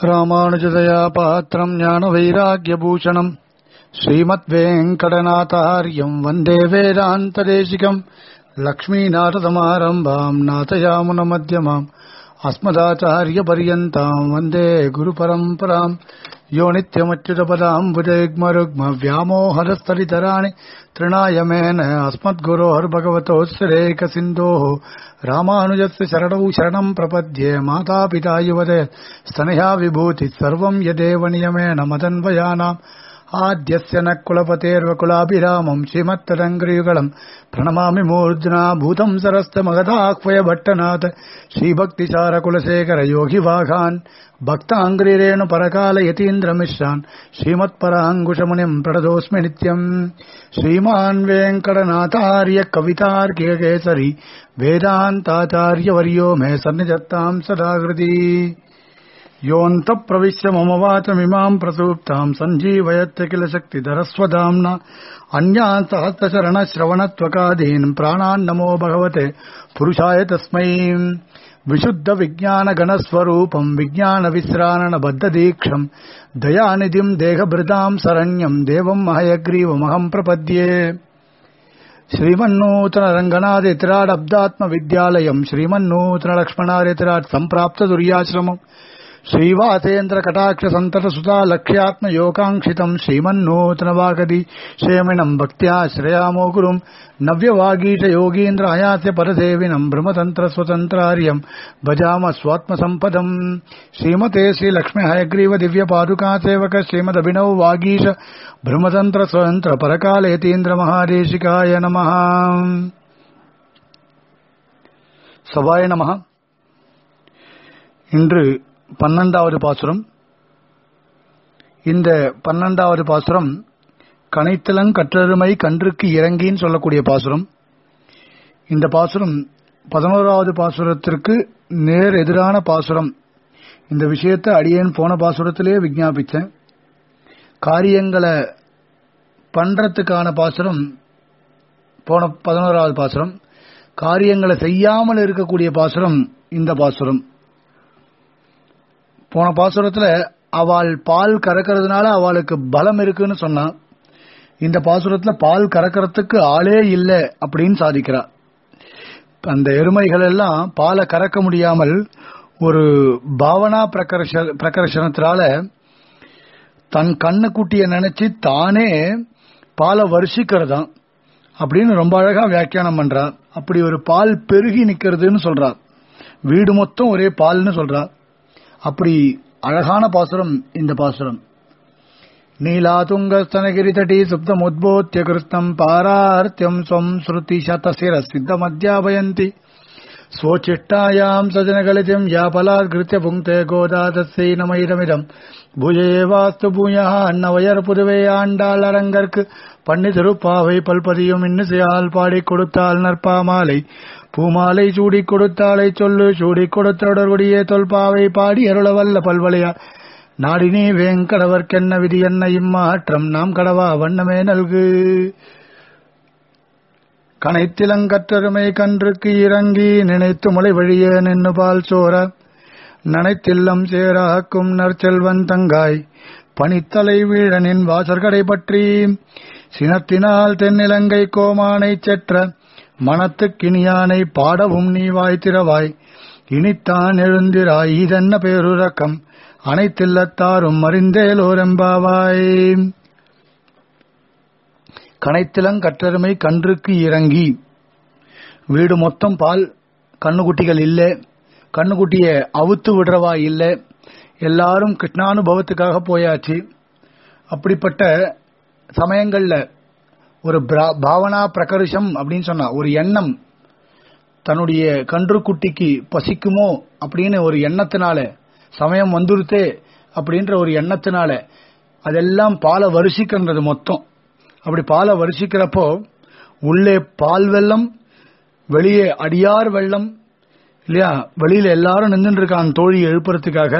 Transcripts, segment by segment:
ராமானுஜதயா பாத்திரம் ஞான வைராகியபூஷணம் ஸ்ரீமத்வேங்கடநாதாரியம் வந்தே வேதாந்ததேசிகம் லக்ஷ்மீநாரதமாரம்பாம் நாதயாமுனமத்தியமாம் अस्मदाचार्यपर्यन्ताम् वन्दे गुरुपरम्पराम् यो नित्यमच्युतपदाम्बुजयुग्मरुग्म व्यामोहरस्तरितराणि तृणाय मेन अस्मद्गुरोर्भगवतोऽस्रेकसिन्धोः रामानुजस्य शरणौ शरणम् प्रपद्ये मातापिता युवते स्तनया विभूतिः सर्वम् यदेव नियमेन मदन्वयानाम् आद्यस्य न कुलपतेर्वकुलाभिरामम् श्रीमत्तरङ्ग्रियुगलम् प्रणमामि मूर्ध्ना भूतम् सरस्तमगदाह्वय भट्टनाथ श्रीभक्तिसारकुलशेखर योगिवाघान् भक्ताङ्ग्रिरेणु परकाल यतीन्द्रमिश्रान् श्रीमत्पराङ्कुशमुनिम् प्रणतोऽस्मि नित्यम् श्रीमान् वेङ्कटनाथार्य कवितार्कियकेसरी वेदान्ताचार्यवर्यो मे सन्निधत्ताम् सदाकृती योऽन्तप्रविश्य मम वाचमिमाम् प्रसूप्ताम् सञ्जीवयत्य किल शक्तिधरस्वदाम्ना अन्यान् सहस्रशरणश्रवणत्वकादीन् प्राणान् नमो भगवते पुरुषाय तस्मै विशुद्धविज्ञानगणस्वरूपम् विज्ञानविश्राणबद्धदीक्षम् दयानिधिम् देहभृताम् शरण्यम् देवम् महयग्रीवमहम् प्रपद्ये श्रीमन्नूतनरङ्गनादितिराडब्दात्मविद्यालयम् श्रीमन्नूतनलक्ष्मणादितिराट् सम्प्राप्तदुर्याश्रमम् श्रीवासेन्द्रकटाक्षसन्ततसुता लक्ष्यात्मयोगाङ्क्षितम् श्रीमन्नूतनवागदि क्षेमिणम् भक्त्या श्रयामो गुरुम् नव्यवागीश योगीन्द्र हयास्य परसेविनम् ब्रह्मतन्त्रस्वतन्त्रार्यम् भजाम स्वात्मसम्पदम् श्रीमते श्रीलक्ष्मी हयग्रीव दिव्यपादुकासेवक श्रीमदभिनव वागीश ब्रह्मतन्त्र स्वतन्त्र परकालयतीन्द्र महादेशिकाय नमः சபாய நமக இன்று பன்னெண்டாவது பாசுரம் இந்த பன்னெண்டாவது பாசுரம் கனைத்தலங் கற்றருமை கன்றுக்கு இறங்கின்னு சொல்லக்கூடிய பாசுரம் இந்த பாசுரம் பதினோராவது பாசுரத்திற்கு நேர் எதிரான பாசுரம் இந்த விஷயத்தை அடியேன் போன பாசுரத்திலே விஜாபித்தேன் காரியங்களை பண்றதுக்கான பாசுரம் போன பதினோராவது பாசுரம் காரியங்களை செய்யாமல் இருக்கக்கூடிய பாசுரம் இந்த பாசுரம் போன பாசுரத்துல அவள் பால் கறக்கிறதுனால அவளுக்கு பலம் இருக்குன்னு சொன்னா இந்த பாசுரத்துல பால் கறக்கிறதுக்கு ஆளே இல்லை அப்படின்னு சாதிக்கிறா அந்த எருமைகள் எல்லாம் பாலை கறக்க முடியாமல் ஒரு பாவனா பிரகர்ஷ பிரகர்ஷனத்தினால தன் கண்ணு குட்டிய நினைச்சு தானே பாலை வருஷிக்கிறதாம் அப்படின்னு ரொம்ப அழகா வியாக்கியானம் பண்றா அப்படி ஒரு பால் பெருகி நிக்கிறதுன்னு சொல்றா வீடு மொத்தம் ஒரே பால்னு சொல்றா அப்படி அழகான பாசுரம் இந்த பாசுரம் நீலாதுங்கஸ்தனகிரிதடி சுப்தமுத்போத்திய கிருஷ்ணம் பாரார்த்தியம் ஸ்வம் ஸ்ருதி சதசிர சித்தமத்யாபயந்தி स्वोच्चिष्टायाम् सजनगलितिम् यापलात्कृत्य पुङ्क्ते गोदा तस्यै नमैदमिदम् भुजयेवास्तु भूयः அன்னவயர் புதுவை ஆண்டாள் அரங்கற்கு பண்ணி திருப்பாவை பல்பதியும் இன்னிசையால் பாடிக் கொடுத்தாள் நற்பாமாலை பூமாலை சூடிக் கொடுத்தாளை சொல்லு சூடிக் கொடுத்தொடர்புடைய தொல்பாவை பாடி அருளவல்ல பல்வளையா நாடினி வேங்கடவர்க்கென்ன விதி என்ன இம்மாற்றம் நாம் கடவா வண்ணமே நல்கு கனைத்திலங்கற்றருமை கன்றுக்கு இறங்கி நினைத்து முளை வழிய நின்னு பால் சோர நனைத்தில்லம் சேராக்கும் நற்செல்வன் தங்காய் பனித்தலை வீழனின் வாசற்கடை பற்றி சினத்தினால் தென்னிலங்கை கோமானை செற்ற மனத்துக்கினியானை பாடவும் நீ வாய்த்திரவாய் இனித்தான் எழுந்திராய் இதென்ன பேருறக்கம் அனைத்தில்லத்தாரும் அறிந்தேலோரெம்பாவாய் கனைத்திலங்கற்றருமை கன்றுக்கு இறங்கி வீடு மொத்தம் பால் கண்ணுக்குட்டிகள் இல்லை கண்ணுக்குட்டிய அவுத்து விடுறவா இல்லை எல்லாரும் கிருஷ்ணானுபவத்துக்காக போயாச்சு அப்படிப்பட்ட சமயங்கள்ல ஒரு பாவனா பிரகர்ஷம் அப்படின்னு சொன்னா ஒரு எண்ணம் தன்னுடைய கன்றுக்குட்டிக்கு பசிக்குமோ அப்படின்னு ஒரு எண்ணத்தினால சமயம் வந்துருத்தே அப்படின்ற ஒரு எண்ணத்தினால அதெல்லாம் பாலை வருஷிக்கின்றது மொத்தம் அப்படி பாலை வருஷிக்கிறப்போ உள்ளே பால் வெள்ளம் வெளியே அடியார் வெள்ளம் இல்லையா வெளியில எல்லாரும் நின்றுட்டு இருக்கான் தோழி எழுப்புறதுக்காக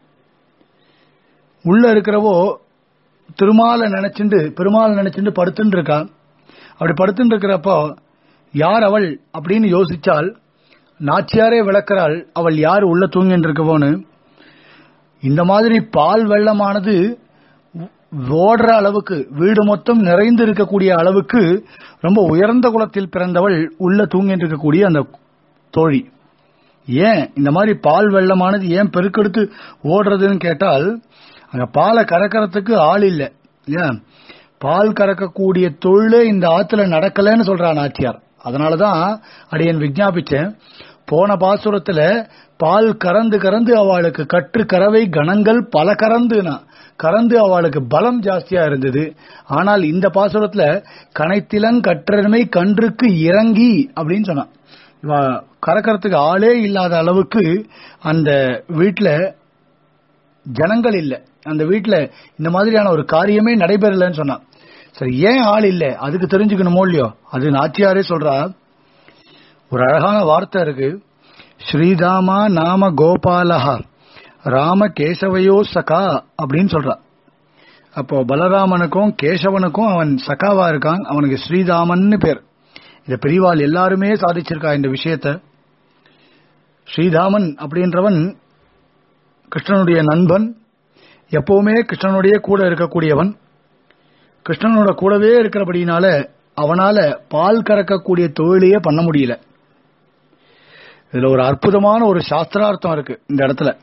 உள்ள இருக்கிறவோ திருமாலை நினைச்சுண்டு பெருமாள் நினைச்சுண்டு படுத்துட்டு இருக்கான் அப்படி படுத்துட்டு இருக்கிறப்போ யார் அவள் அப்படின்னு யோசிச்சால் நாச்சியாரே விளக்கிறாள் அவள் யார் உள்ள தூங்கிட்டு இருக்கவோன்னு இந்த மாதிரி பால் வெள்ளமானது ஓடுற அளவுக்கு வீடு மொத்தம் நிறைந்து இருக்கக்கூடிய அளவுக்கு ரொம்ப உயர்ந்த குலத்தில் பிறந்தவள் உள்ள தூங்கிட்டு இருக்கக்கூடிய அந்த தோழி ஏன் இந்த மாதிரி பால் வெள்ளமானது ஏன் பெருக்கெடுத்து ஓடுறதுன்னு கேட்டால் அங்க பாலை கறக்கறதுக்கு ஆள் இல்லை இல்லையா பால் கறக்கக்கூடிய தொழிலே இந்த ஆத்துல நடக்கலன்னு சொல்றான் நாச்சியார் அதனாலதான் அடியன் விஜாபிச்சேன் போன பாசுரத்துல பால் கறந்து கறந்து அவளுக்கு கற்று கறவை கணங்கள் பல கறந்துனா கறந்து அவளுக்கு பலம் ஜாஸ்தியா இருந்தது ஆனால் இந்த பாசுரத்துல கனைத்திலன் கற்றமை கன்றுக்கு இறங்கி அப்படின்னு சொன்னான் இவ கறக்கறதுக்கு ஆளே இல்லாத அளவுக்கு அந்த வீட்டுல ஜனங்கள் இல்ல அந்த வீட்டுல இந்த மாதிரியான ஒரு காரியமே நடைபெறலன்னு சொன்னான் சரி ஏன் ஆள் இல்ல அதுக்கு தெரிஞ்சுக்கணுமோ இல்லையோ அது நாச்சியாரே சொல்றா ஒரு அழகான வார்த்தை இருக்கு ஸ்ரீதாமா நாம கோபாலஹா ராம கேசவயோ சகா அப்படின்னு சொல்றான் அப்போ பலராமனுக்கும் கேசவனுக்கும் அவன் சகாவா இருக்கான் அவனுக்கு ஸ்ரீதாமன்னு பேர் இந்த பெரியவாள் எல்லாருமே சாதிச்சிருக்கா இந்த விஷயத்த ஸ்ரீதாமன் அப்படின்றவன் கிருஷ்ணனுடைய நண்பன் எப்பவுமே கிருஷ்ணனுடைய கூட இருக்கக்கூடியவன் கிருஷ்ணனோட கூடவே இருக்கிறபடினால அவனால பால் கறக்கக்கூடிய தொழிலையே பண்ண முடியல இதுல ஒரு அற்புதமான ஒரு சாஸ்திரார்த்தம் இருக்கு இந்த இடத்துல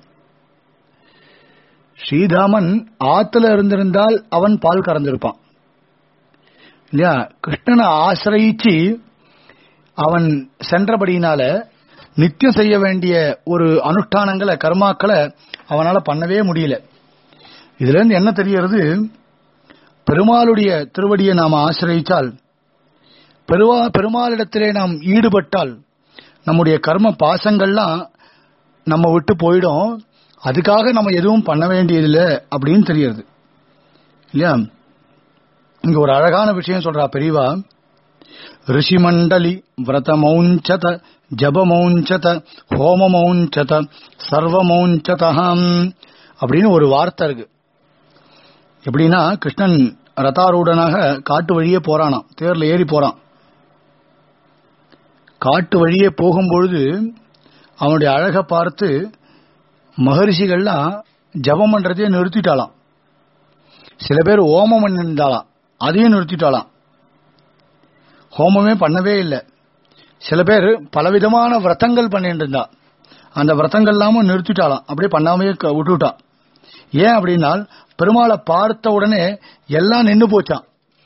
ஸ்ரீதாமன் ஆத்துல இருந்திருந்தால் அவன் பால் கறந்திருப்பான் இல்லையா கிருஷ்ணனை ஆசிரயிச்சு அவன் சென்றபடியினால நித்தியம் செய்ய வேண்டிய ஒரு அனுஷ்டானங்களை கர்மாக்களை அவனால பண்ணவே முடியல இதுல இருந்து என்ன தெரியறது பெருமாளுடைய திருவடியை நாம் ஆசிரயித்தால் பெருவா பெருமாளிடத்திலே நாம் ஈடுபட்டால் நம்முடைய கர்ம பாசங்கள்லாம் நம்ம விட்டு போயிடும் அதுக்காக நம்ம எதுவும் பண்ண வேண்டியதில்லை அப்படின்னு தெரியுது இல்லையா இங்க ஒரு அழகான விஷயம் சொல்றா பெரியவா ரிஷிமண்டலி விரதமௌஞ்சத ஜபமௌஞ்சத ஹோமமௌஞ்சத சர்வமௌஞ்சதம் அப்படின்னு ஒரு வார்த்தை இருக்கு எப்படின்னா கிருஷ்ணன் ரதாரூடனாக காட்டு வழியே போறானாம் தேர்ல ஏறி போறான் காட்டு வழியே போகும்பொழுது அவனுடைய அழகை பார்த்து மகரிஷிகள்லாம் ஜபம் பண்றதையே நிறுத்திட்டாளாம் சில பேர் ஓமம் பண்ணிருந்தாளாம் அதையும் நிறுத்திட்டாளாம் ஹோமமே பண்ணவே இல்லை சில பேர் பலவிதமான விரதங்கள் பண்ணிட்டு இருந்தா அந்த விரதங்கள் எல்லாமும் நிறுத்திட்டாளாம் அப்படியே பண்ணாமே க- விட்டுட்டான் ஏன் அப்படின்னா பெருமாளை பார்த்த உடனே எல்லாம் நின்னு போச்சான்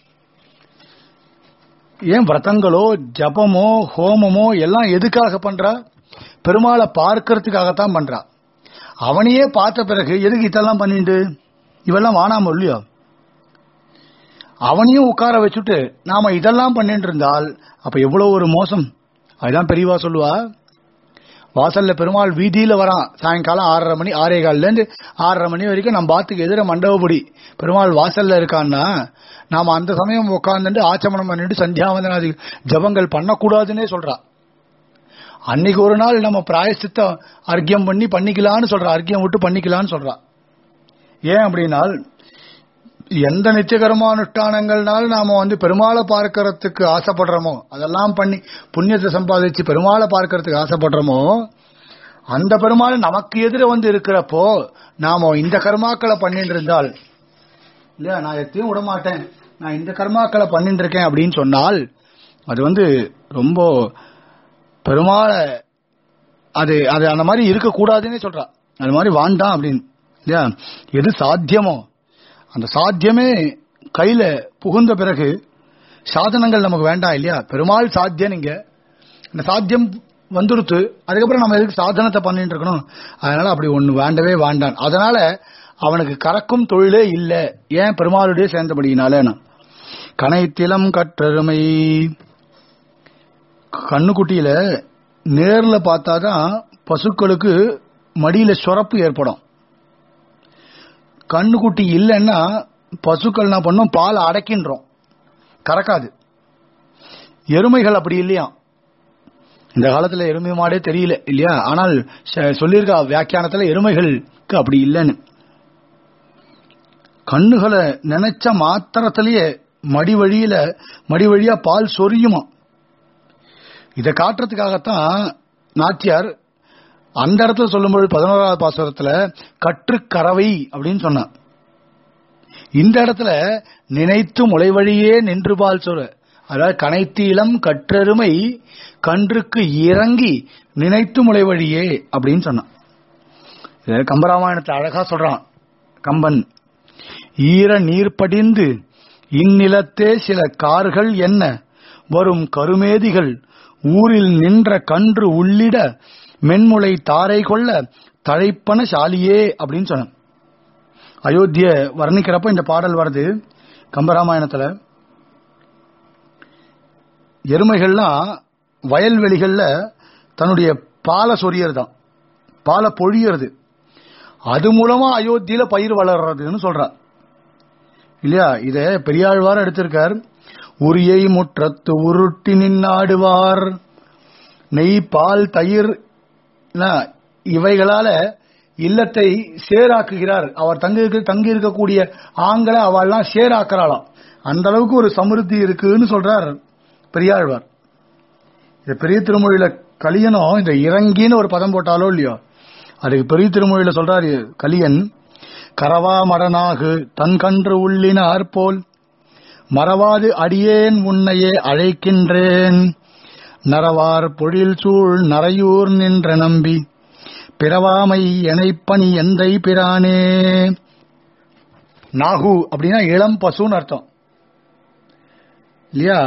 ஏன் விரதங்களோ ஜபமோ ஹோமமோ எல்லாம் எதுக்காக பண்றா பெருமாளை பார்க்கறதுக்காகத்தான் பண்றா அவனையே பார்த்த பிறகு எதுக்கு இதெல்லாம் பண்ணிட்டு இவெல்லாம் வானாம இல்லையோ அவனையும் உட்கார வச்சுட்டு நாம இதெல்லாம் பண்ணிட்டு இருந்தால் அப்ப எவ்வளவு ஒரு மோசம் அதுதான் பெரியவா சொல்லுவா வாசல்ல பெருமாள் வீதியில வரான் சாயங்காலம் ஆறரை மணி ஆறே கால்ல இருந்து ஆறரை மணி வரைக்கும் நம்ம பாத்துக்கு எதிர மண்டபப்படி பெருமாள் வாசல்ல இருக்கான்னா நாம அந்த சமயம் உட்கார்ந்துட்டு ஆச்சமனம் பண்ணிட்டு சந்தியாவந்தனாதி ஜபங்கள் பண்ணக்கூடாதுன்னே சொல்றா அன்னைக்கு ஒரு நாள் நம்ம பிராயசித்த அர்க்கியம் பண்ணி பண்ணிக்கலாம்னு சொல்றா அர்க்கியம் விட்டு பண்ணிக்கலாம்னு சொல்றா ஏன் அப்படின்னால் எந்த நித்தியகர்மானுஷ்டானங்கள்னால நாம வந்து பெருமாளை பார்க்கறதுக்கு ஆசைப்படுறோமோ அதெல்லாம் பண்ணி புண்ணியத்தை சம்பாதிச்சு பெருமாளை பார்க்கறதுக்கு ஆசைப்படுறோமோ அந்த பெருமாள் நமக்கு எதிர வந்து இருக்கிறப்போ நாம இந்த கர்மாக்களை பண்ணிட்டு இருந்தால் இல்லையா நான் எத்தையும் விட மாட்டேன் நான் இந்த கர்மாக்களை பண்ணிட்டு இருக்கேன் அப்படின்னு சொன்னால் அது வந்து ரொம்ப பெருமாளை அது அது அந்த மாதிரி இருக்கக்கூடாதுன்னே சொல்றா அது மாதிரி வாண்டாம் அப்படின்னு இல்லையா எது சாத்தியமோ அந்த சாத்தியமே கையில புகுந்த பிறகு சாதனங்கள் நமக்கு வேண்டாம் இல்லையா பெருமாள் சாத்தியம் நீங்க அந்த சாத்தியம் வந்துடுத்து அதுக்கப்புறம் நம்ம எதுக்கு சாதனத்தை பண்ணிட்டு இருக்கணும் அதனால அப்படி ஒண்ணு வேண்டவே வேண்டான் அதனால அவனுக்கு கறக்கும் தொழிலே இல்ல ஏன் பெருமாளுடைய சேர்ந்தபடியினால கனைத்திலம் கற்றருமை கண்ணுக்குட்டியில நேர்ல பார்த்தாதான் பசுக்களுக்கு மடியில சுரப்பு ஏற்படும் கண்ணுக்குட்டி இல்லைன்னா பசுக்கள் என்ன பண்ணும் பால் அடக்கின்றோம் கறக்காது எருமைகள் அப்படி இல்லையா இந்த காலத்துல எருமை மாடே தெரியல இல்லையா ஆனால் ச- சொல்லியிருக்கா வியாக்கியானத்துல எருமைகளுக்கு அப்படி இல்லைன்னு கண்ணுகளை நினைச்ச மாத்திரத்திலேயே மடி வழியில மடி வழியா பால் சொரியுமா இதை காட்டுறதுக்காகத்தான் நாச்சியார் அந்த இடத்துல சொல்லும்போது பதினோராவது பாசுரத்துல கற்று கறவை அப்படின்னு சொன்னான் இந்த இடத்துல நினைத்து முளைவழியே நின்று பால் சொல்ற அதாவது கனைத்து இளம் கற்றெருமை கன்றுக்கு இறங்கி நினைத்து முளைவழியே அப்படின்னு சொன்னான் இத கம்பராமாயணத்தை அழகா சொல்றான் கம்பன் ஈர நீர் படிந்து இந்நிலத்தே சில கார்கள் என்ன வரும் கருமேதிகள் ஊரில் நின்ற கன்று உள்ளிட மென்முளை தாரை கொள்ள தழைப்பன சாலியே அப்படின்னு சொன்னான் அயோத்திய வர்ணிக்கிறப்ப இந்த பாடல் வருது கம்பராமாயணத்துல எருமைகள்லாம் வயல்வெளிகள்ல தன்னுடைய பாலை சொரியறதாம் பாலை பொழியறது அது மூலமா அயோத்தியில பயிர் வளர்றதுன்னு சொல்றா இல்லையா இத பெரியாழ்வார் எடுத்திருக்கார் உரியை முற்றத்து உருட்டி நின்னாடுவார் நெய் பால் தயிர் என்ன, இவைகளால இல்லத்தை சேராக்குகிறார் அவர் தங்கி தங்கி இருக்கக்கூடிய ஆண்களை அவள்லாம் சேராக்குறாளாம் அந்த அளவுக்கு ஒரு சமிருத்தி இருக்குன்னு சொல்றார் பெரியாழ்வார் இந்த பெரிய திருமொழியில கலியனும் இந்த இறங்கின்னு ஒரு பதம் போட்டாலோ இல்லையோ அதுக்கு பெரிய திருமொழியில சொல்றாரு கலியன் கரவா மடனாகு தன் கன்று உள்ளினார் போல் மறவாது அடியேன் உன்னையே அழைக்கின்றேன் நரவார் பொழில் சூழ் நரையூர் நின்ற நம்பி பிறவாமை எனைப்பணி எந்தை பிரானே நாகு அப்படின்னா இளம் பசுன்னு அர்த்தம் இல்லையா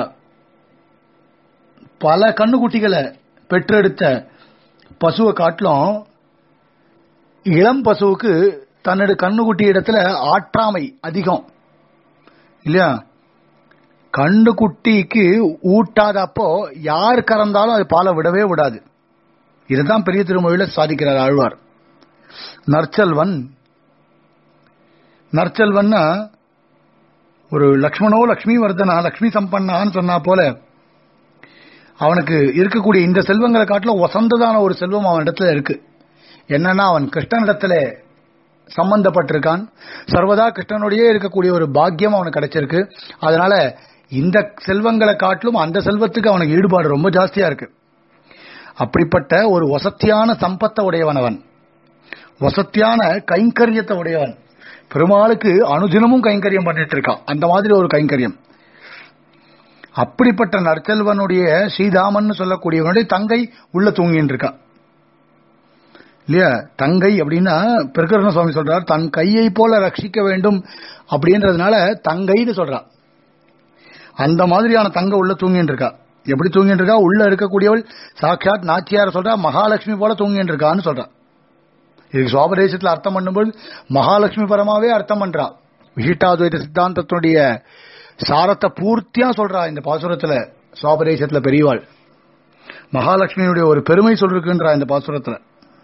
பல கண்ணுக்குட்டிகளை பெற்றெடுத்த பசுவை காட்டிலும் இளம் பசுவுக்கு தன்னோட கண்ணுக்குட்டி இடத்துல ஆற்றாமை அதிகம் இல்லையா கண்ணுக்குட்டிக்கு ஊட்டாதப்போ யார் கறந்தாலும் அது பாலை விடவே விடாது இதுதான் பெரிய திருமொழியில சாதிக்கிறார் ஆழ்வார் நற்செல்வன் நற்செல்வன்னா ஒரு லக்ஷ்மணோ லக்ஷ்மி வர்தனா லக்ஷ்மி சம்பன்னான்னு சொன்னா போல அவனுக்கு இருக்கக்கூடிய இந்த செல்வங்களை காட்டிலும் வசந்ததான ஒரு செல்வம் அவன் இடத்துல இருக்கு என்னன்னா அவன் கிருஷ்ணனிடத்துல சம்பந்தப்பட்டிருக்கான் சர்வதா கிருஷ்ணனுடையே இருக்கக்கூடிய ஒரு பாக்கியம் அவனுக்கு கிடைச்சிருக்கு அதனால இந்த செல்வங்களை காட்டிலும் அந்த செல்வத்துக்கு அவனுக்கு ஈடுபாடு ரொம்ப ஜாஸ்தியா இருக்கு அப்படிப்பட்ட ஒரு வசத்தியான சம்பத்தை உடையவன் அவன் வசத்தியான கைங்கரியத்தை உடையவன் பெருமாளுக்கு அனுதினமும் கைங்கரியம் பண்ணிட்டு இருக்கான் அந்த மாதிரி ஒரு கைங்கரியம் அப்படிப்பட்ட நற்செல்வனுடைய ஸ்ரீதாமன் சொல்லக்கூடியவனுடைய தங்கை உள்ள தூங்கின்னு இருக்கா இல்லையா தங்கை அப்படின்னா பெருக்கரண சுவாமி சொல்றார் தன் கையை போல ரட்சிக்க வேண்டும் அப்படின்றதுனால தங்கைன்னு சொல்றா அந்த மாதிரியான தங்க உள்ள தூங்கின்னு இருக்கா எப்படி தூங்கிட்டு இருக்கா உள்ள இருக்கக்கூடியவள் சாட்சாத் நாச்சியார் சொல்றா மகாலட்சுமி போல தூங்கிட்டு இருக்கான்னு சொல்றா இதுக்கு சுவாபதேசத்துல அர்த்தம் பண்ணும்போது மகாலட்சுமி பரமாவே அர்த்தம் பண்றா விசிட்டாத்வைத சித்தாந்தத்தினுடைய சாரத்தை பூர்த்தியா சொல்றா இந்த பாசுரத்துல சுவாபதேசத்துல பெரியவாள் மகாலட்சுமியுடைய ஒரு பெருமை சொல்லிருக்குன்றா இந்த பாசுரத்துல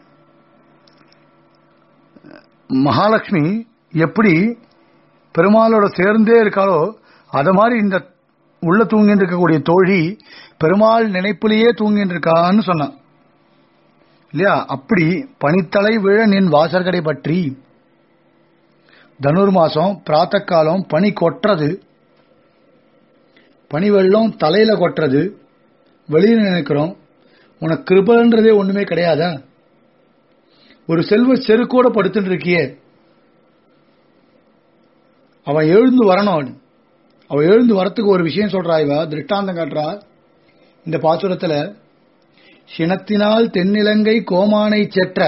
மகாலட்சுமி எப்படி பெருமாளோட சேர்ந்தே இருக்காளோ அத மாதிரி இந்த உள்ள தூங்கிட்டு இருக்கக்கூடிய தோழி பெருமாள் நினைப்பிலேயே தூங்கிட்டு இருக்கான்னு சொன்னான் இல்லையா அப்படி பனித்தலை விழ நின் வாசற்கடை பற்றி தனுர் மாசம் பிராத்த காலம் பனி கொட்டுறது பனி வெள்ளம் தலையில கொட்டுறது வெளியில நினைக்கிறோம் உனக்கு கிருபன்றதே ஒண்ணுமே கிடையாதா ஒரு செல்வ செருக்கோட படுத்துட்டு இருக்கியே அவன் எழுந்து வரணும் அவன் அவன் எழுந்து வரத்துக்கு ஒரு விஷயம் சொல்றா இவ திருஷ்டாந்தம் காட்டுறா இந்த பாசுரத்துல சினத்தினால் தென்னிலங்கை கோமானை செற்ற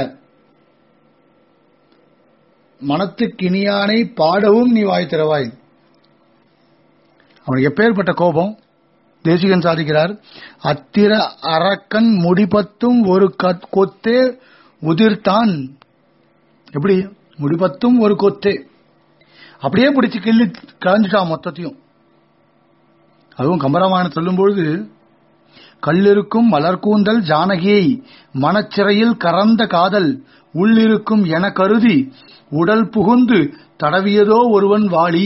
மனத்துக்கினியானை பாடவும் நீ வாய் திறவாய் அவனுக்கு எப்பேற்பட்ட கோபம் தேசிகன் சாதிக்கிறார் அத்திர அரக்கன் முடிபத்தும் ஒரு கத்- கொத்தே உதிர்த்தான் எப்படி முடிபத்தும் ஒரு கொத்தே அப்படியே பிடிச்சு கிள்ளி களைஞ்சிட்டான் மொத்தத்தையும் அதுவும் கம்பராமாயணம் சொல்லும்பொழுது கல்லிருக்கும் மலர்கூந்தல் ஜானகியை மனச்சிறையில் கறந்த காதல் உள்ளிருக்கும் என கருதி உடல் புகுந்து தடவியதோ ஒருவன் வாளி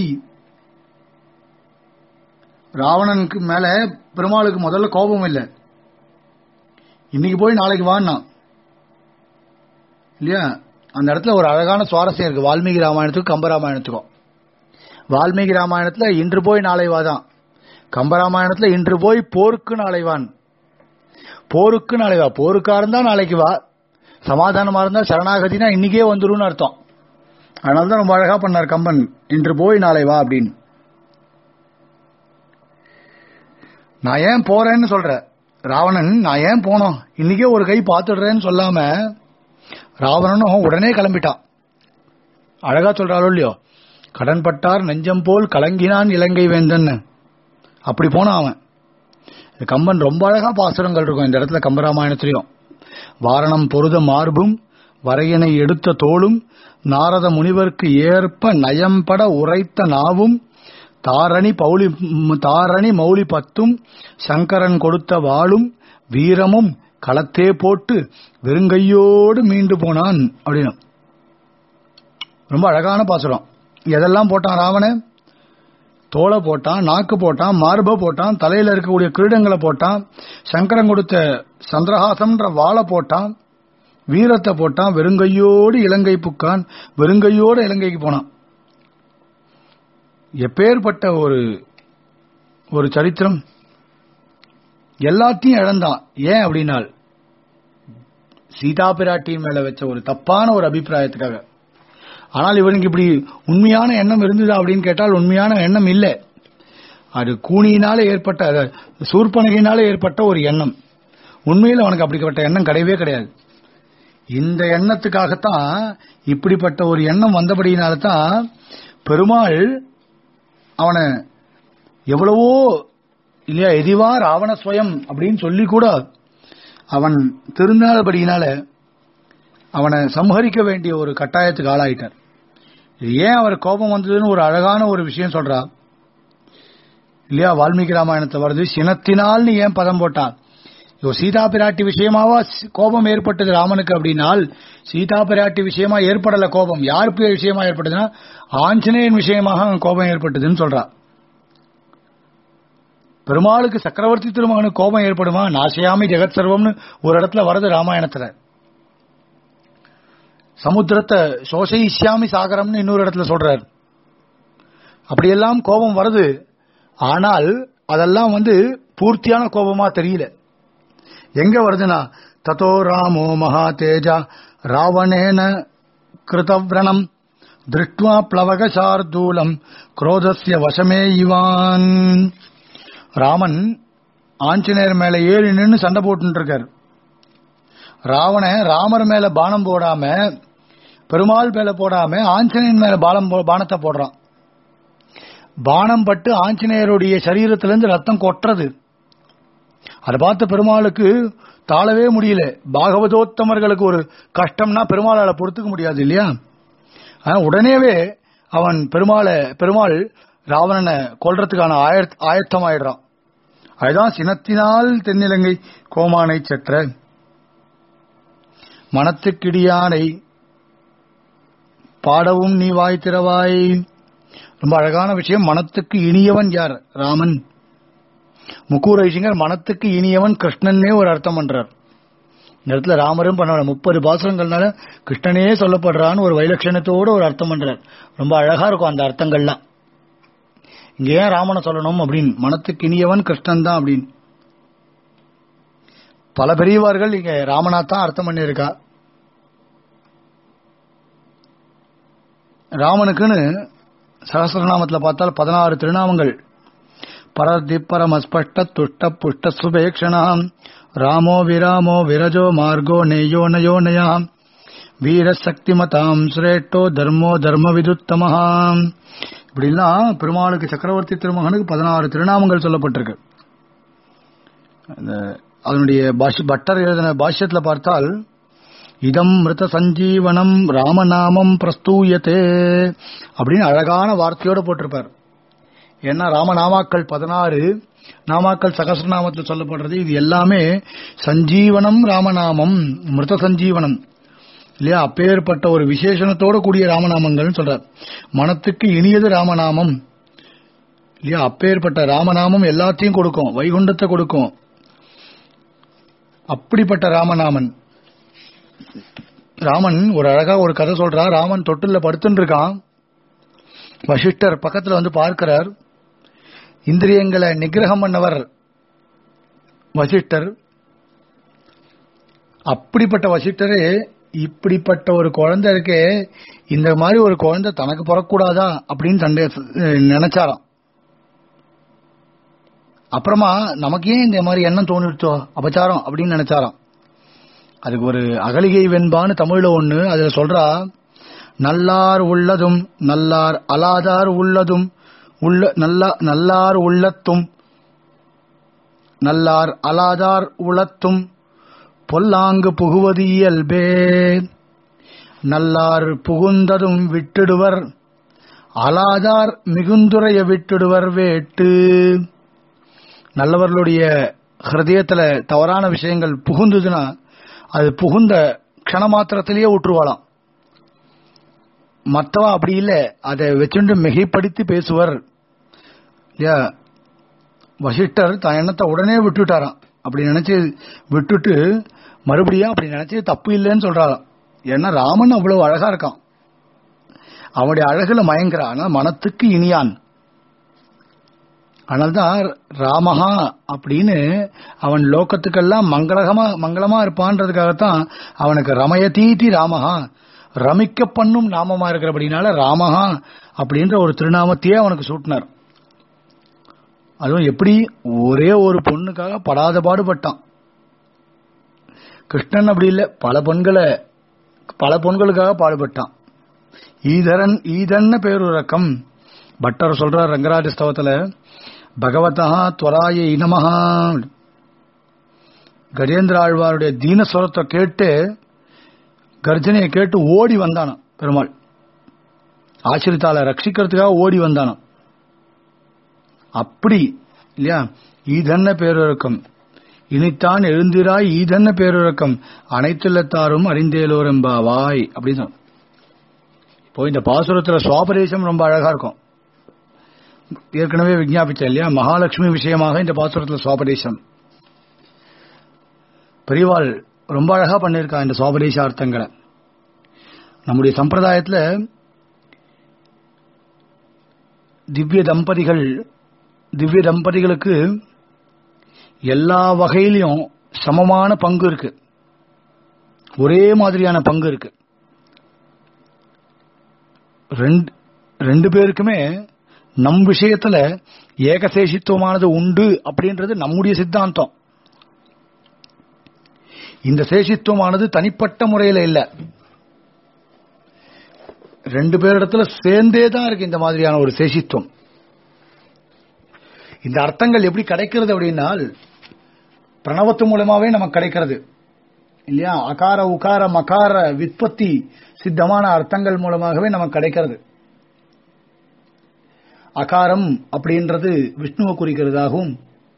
ராவணனுக்கு மேல பெருமாளுக்கு முதல்ல கோபம் இல்லை இன்னைக்கு போய் நாளைக்கு வான்னா இல்லையா அந்த இடத்துல ஒரு அழகான சுவாரஸ்யம் இருக்கு வால்மீகி ராமாயணத்துக்கும் கம்பராமாயணத்துக்கும் வால்மீகி ராமாயணத்துல இன்று போய் நாளை வாதான் கம்பராமாயணத்துல இன்று போய் போருக்கு நாளை வான் போருக்கு நாளை வா போருக்கா இருந்தா நாளைக்கு வா சமாதானமா இருந்தா சரணாகதினா இன்னைக்கே வந்துரும்னு அர்த்தம் அதனால தான் ரொம்ப அழகா பண்ணார் கம்பன் இன்று போய் நாளை வா அப்படின்னு நான் ஏன் போறேன்னு சொல்ற ராவணன் நான் ஏன் போனோம் இன்னைக்கே ஒரு கை பார்த்துடுறேன்னு சொல்லாம ராவணனும் உடனே கிளம்பிட்டான் அழகா சொல்றாளோ இல்லையோ கடன்பட்டார் நெஞ்சம் போல் கலங்கினான் இலங்கை வேந்தன் அப்படி போனான் அவன் இது கம்பன் ரொம்ப அழகா பாசுரங்கள் இருக்கும் இந்த இடத்துல கம்பராமாயணத்திலையும் வாரணம் பொருத மார்பும் வரையனை எடுத்த தோளும் நாரத முனிவர்க்கு ஏற்ப நயம்பட உரைத்த நாவும் தாரணி பௌலி தாரணி மௌலி பத்தும் சங்கரன் கொடுத்த வாளும் வீரமும் களத்தே போட்டு வெறுங்கையோடு மீண்டு போனான் அப்படின்னு ரொம்ப அழகான பாசுரம் எதெல்லாம் போட்டான் ராவணன் தோலை போட்டான் நாக்கு போட்டான் மார்பை போட்டான் தலையில இருக்கக்கூடிய கிரீடங்களை போட்டான் சங்கரன் கொடுத்த சந்திரஹாசம்ன்ற வாளை போட்டான் வீரத்தை போட்டான் வெறுங்கையோடு இலங்கை புக்கான் வெறுங்கையோடு இலங்கைக்கு போனான் எப்பேற்பட்ட ஒரு ஒரு சரித்திரம் எல்லாத்தையும் இழந்தான் ஏன் அப்படின்னால் சீதா பிராட்டியின் மேல வச்ச ஒரு தப்பான ஒரு அபிப்பிராயத்துக்காக ஆனால் இவனுக்கு இப்படி உண்மையான எண்ணம் இருந்ததா அப்படின்னு கேட்டால் உண்மையான எண்ணம் இல்லை அது கூனியினால ஏற்பட்ட அது சூர்பனகையினால ஏற்பட்ட ஒரு எண்ணம் உண்மையில் அவனுக்கு அப்படிப்பட்ட எண்ணம் கிடையவே கிடையாது இந்த எண்ணத்துக்காகத்தான் இப்படிப்பட்ட ஒரு எண்ணம் வந்தபடியினால தான் பெருமாள் அவனை எவ்வளவோ இல்லையா எதிவா ராவண ஸ்வயம் அப்படின்னு சொல்லி கூட அவன் திருந்தாதபடியினால அவனை சம்ஹரிக்க வேண்டிய ஒரு கட்டாயத்துக்கு ஆளாயிட்டார் இது ஏன் அவர் கோபம் வந்ததுன்னு ஒரு அழகான ஒரு விஷயம் சொல்றா இல்லையா வால்மீகி ராமாயணத்தை வருது சினத்தினால் நீ ஏன் பதம் போட்டான் இப்போ சீதா பிராட்டி விஷயமாவா சி- கோபம் ஏற்பட்டது ராமனுக்கு அப்படின்னால் சீதா பிராட்டி விஷயமா ஏற்படல கோபம் யாருக்கு விஷயமா ஏற்பட்டதுன்னா ஆஞ்சநேயன் விஷயமாக அவன் கோபம் ஏற்பட்டதுன்னு சொல்றா பெருமாளுக்கு சக்கரவர்த்தி திருமகனுக்கு கோபம் ஏற்படுமா நாசயாமி ஜெகத் சர்வம்னு ஒரு இடத்துல வருது ராமாயணத்துல சமுத்திரத்தை சோசைஷ்யாமி சாகரம்னு இன்னொரு இடத்துல சொல்றார் அப்படியெல்லாம் கோபம் வருது ஆனால் அதெல்லாம் வந்து பூர்த்தியான கோபமா தெரியல எங்க வருதுன்னா ததோ ராமோ மகா தேஜா ராவணேன கிருதவ்ரணம் திருஷ்டுவா பிளவக சார்தூலம் குரோதஸ்ய வசமே இவான் ராமன் ஆஞ்சநேயர் மேல ஏறி நின்னு சண்டை போட்டு இருக்காரு ராவணன் ராமர் மேல பானம் போடாம பெருமாள் மேல போடாம ஆஞ்சநேயன் மேல பாலம் போ- பானத்தை போடுறான் பானம் பட்டு ஆஞ்சநேயருடைய சரீரத்திலிருந்து ரத்தம் கொட்டுறது அதை பார்த்த பெருமாளுக்கு தாழவே முடியல பாகவதோத்தமர்களுக்கு ஒரு கஷ்டம்னா பெருமாளால பொறுத்துக்க முடியாது இல்லையா ஆனா உடனேவே அவன் பெருமாளை பெருமாள் ராவணனை கொல்றதுக்கான ஆயத்- ஆயத்தமாயிடுறான் அதுதான் சினத்தினால் தென்னிலங்கை கோமானை செற்ற மனத்துக்கிடியானை பாடவும் நீ வாய் திறவாய் ரொம்ப அழகான விஷயம் மனத்துக்கு இனியவன் யார் ராமன் முக்கூர் ஐசிங்கர் மனத்துக்கு இனியவன் கிருஷ்ணனே ஒரு அர்த்தம் பண்றார் இந்த இடத்துல ராமரும் பண்ண முப்பது பாசுரங்கள்னால கிருஷ்ணனே சொல்லப்படுறான்னு ஒரு வைலட்சணத்தோட ஒரு அர்த்தம் பண்றார் ரொம்ப அழகா இருக்கும் அந்த அர்த்தங்கள்லாம் இங்க ஏன் ராமனை சொல்லணும் அப்படின்னு மனத்துக்கு இனியவன் கிருஷ்ணன் தான் அப்படின்னு பல பெரியவார்கள் இங்க ராமனா தான் அர்த்தம் பண்ணியிருக்கா ராமனுக்குன்னு சகசிரநாமத்துல பார்த்தால் பதினாறு திருநாமங்கள் பரதிப்பரமஸ்பஷ்ட துஷ்ட புஷ்ட சுபேக்ஷணாம் ராமோ விராமோ விரஜோ மார்கோ நேயோ நயோ நயாம் வீரசக்திமதாம் சிரேஷ்டோ தர்மோ தர்ம விதுத்தமஹாம் இப்படிலாம் பெருமாளுக்கு சக்கரவர்த்தி திருமகனுக்கு பதினாறு திருநாமங்கள் சொல்லப்பட்டிருக்கு அந்த- அதனுடைய பாஷ் பட்டர் எழுதின பாஷ்யத்துல பார்த்தால் இதம் மிருத சஞ்சீவனம் ராமநாமம் பிரஸ்தூயத்தே அப்படின்னு அழகான வார்த்தையோட போட்டிருப்பார் ஏன்னா ராமநாமாக்கள் பதினாறு நாமாக்கள் சகசிரநாமத்தில் சொல்லப்படுறது இது எல்லாமே சஞ்சீவனம் ராமநாமம் மிருத சஞ்சீவனம் இல்லையா அப்பேற்பட்ட ஒரு விசேஷணத்தோட கூடிய ராமநாமங்கள்னு சொல்றார் மனத்துக்கு இனியது ராமநாமம் இல்லையா அப்பேற்பட்ட ராமநாமம் எல்லாத்தையும் கொடுக்கும் வைகுண்டத்தை கொடுக்கும் அப்படிப்பட்ட ராமநாமன் ராமன் ஒரு அழகா ஒரு கதை சொல்றா ராமன் தொட்டில்ல படுத்துட்டு இருக்கான் வசிஷ்டர் பக்கத்துல வந்து பார்க்கிறார் இந்திரியங்களை நிகிரகம் பண்ணவர் வசிஷ்டர் அப்படிப்பட்ட வசிஷ்டரே இப்படிப்பட்ட ஒரு குழந்தை இருக்கே இந்த மாதிரி ஒரு குழந்தை தனக்கு பிறக்கூடாதா அப்படின்னு சண்டை நினைச்சாராம் அப்புறமா நமக்கு ஏன் இந்த மாதிரி எண்ணம் தோணிடுச்சோ அபச்சாரம் அப்படின்னு நினைச்சாராம் அதுக்கு ஒரு அகலிகை வெண்பான்னு தமிழ்ல ஒண்ணு அதுல சொல்றா நல்லார் உள்ளதும் நல்லார் அலாதார் உள்ளதும் உள்ள நல்ல நல்லார் உள்ளத்தும் நல்லார் அலாதார் உளத்தும் பொல்லாங்கு புகுவது இயல்பே நல்லார் புகுந்ததும் விட்டுடுவர் அலாதார் மிகுந்துரைய விட்டுடுவர் வேட்டு நல்லவர்களுடைய ஹிருதயத்துல தவறான விஷயங்கள் புகுந்ததுன்னா அது புகுந்த க்ஷண மாத்திரத்திலேயே விட்டுருவாளாம் மற்றவா அப்படி இல்லை அதை வச்சுட்டு மிகைப்படுத்தி பேசுவர் இல்லையா வசிஷ்டர் தான் எண்ணத்தை உடனே விட்டுட்டாராம் அப்படி நினைச்சு விட்டுட்டு மறுபடியும் அப்படி நினைச்சு தப்பு இல்லைன்னு சொல்றாராம் ஏன்னா ராமன் அவ்வளவு அழகா இருக்கான் அவனுடைய அழகுல மயங்குறான் ஆனா மனத்துக்கு இனியான் அதனால்தான் ராமஹா அப்படின்னு அவன் லோகத்துக்கெல்லாம் மங்களகமா மங்களமா இருப்பான்றதுக்காகத்தான் அவனுக்கு ரமயதீதி ராமஹா ரமிக்க பண்ணும் நாமமா இருக்கிறபடினால ராமஹா அப்படின்ற ஒரு திருநாமத்தையே அவனுக்கு சூட்டினார் அதுவும் எப்படி ஒரே ஒரு பொண்ணுக்காக படாத பாடுபட்டான் கிருஷ்ணன் அப்படி இல்லை பல பெண்களை பல பொண்களுக்காக பாடுபட்டான் ஈதரன் ஈதன்னு பேருரக்கம் பட்டர் சொல்றார் ரங்கராஜ ஸ்தவத்துல பகவதா துவராய இனமஹா கஜேந்திர ஆழ்வாருடைய தீனஸ்வரத்தை கேட்டு கர்ஜனையை கேட்டு ஓடி வந்தானாம் பெருமாள் ஆசிரித்தால ரட்சிக்கிறதுக்காக ஓடி வந்தானாம் அப்படி இல்லையா ஈதன்ன பேருறக்கம் இனித்தான் எழுந்திராய் ஈதன்ன பேருறக்கம் அனைத்துள்ளத்தாரும் அறிந்தேலோர் எம்பாவாய் அப்படின்னு சொன்னான். இப்போ இந்த பாசுரத்துல சுவாபரேசம் ரொம்ப அழகா இருக்கும் ஏற்கனவே விஞ்ஞாபிச்சேன் இல்லையா மகாலட்சுமி விஷயமாக இந்த பாசுரத்துல சுவாபதேசம் பெரியவாள் ரொம்ப அழகா பண்ணியிருக்கா இந்த சுவாபதேச அர்த்தங்களை நம்முடைய சம்பிரதாயத்துல திவ்ய தம்பதிகள் திவ்ய தம்பதிகளுக்கு எல்லா வகையிலையும் சமமான பங்கு இருக்கு ஒரே மாதிரியான பங்கு இருக்கு ரெண்டு ரெண்டு பேருக்குமே நம் விஷயத்துல ஏகசேஷித்துவமானது உண்டு அப்படின்றது நம்முடைய சித்தாந்தம் இந்த சேஷித்துவமானது தனிப்பட்ட முறையில இல்ல ரெண்டு பேரிடத்துல சேர்ந்தே தான் இருக்கு இந்த மாதிரியான ஒரு சேஷித்துவம் இந்த அர்த்தங்கள் எப்படி கிடைக்கிறது அப்படின்னால் பிரணவத்து மூலமாவே நமக்கு கிடைக்கிறது இல்லையா அகார உகார மகார விற்பத்தி சித்தமான அர்த்தங்கள் மூலமாகவே நமக்கு கிடைக்கிறது அகாரம் அப்படின்றது விஷ்ணுவை குறிக்கிறதாகவும்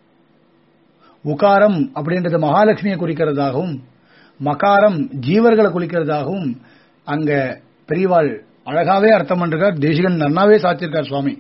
உகாரம் அப்படின்றது மகாலட்சுமியை குறிக்கிறதாகவும் மகாரம் ஜீவர்களை குறிக்கிறதாகவும் அங்க பெரியவாள் அழகாவே அர்த்தம் பண்ணிருக்கார் தேசிகன் நன்னாவே சாத்திருக்கார் சுவாமி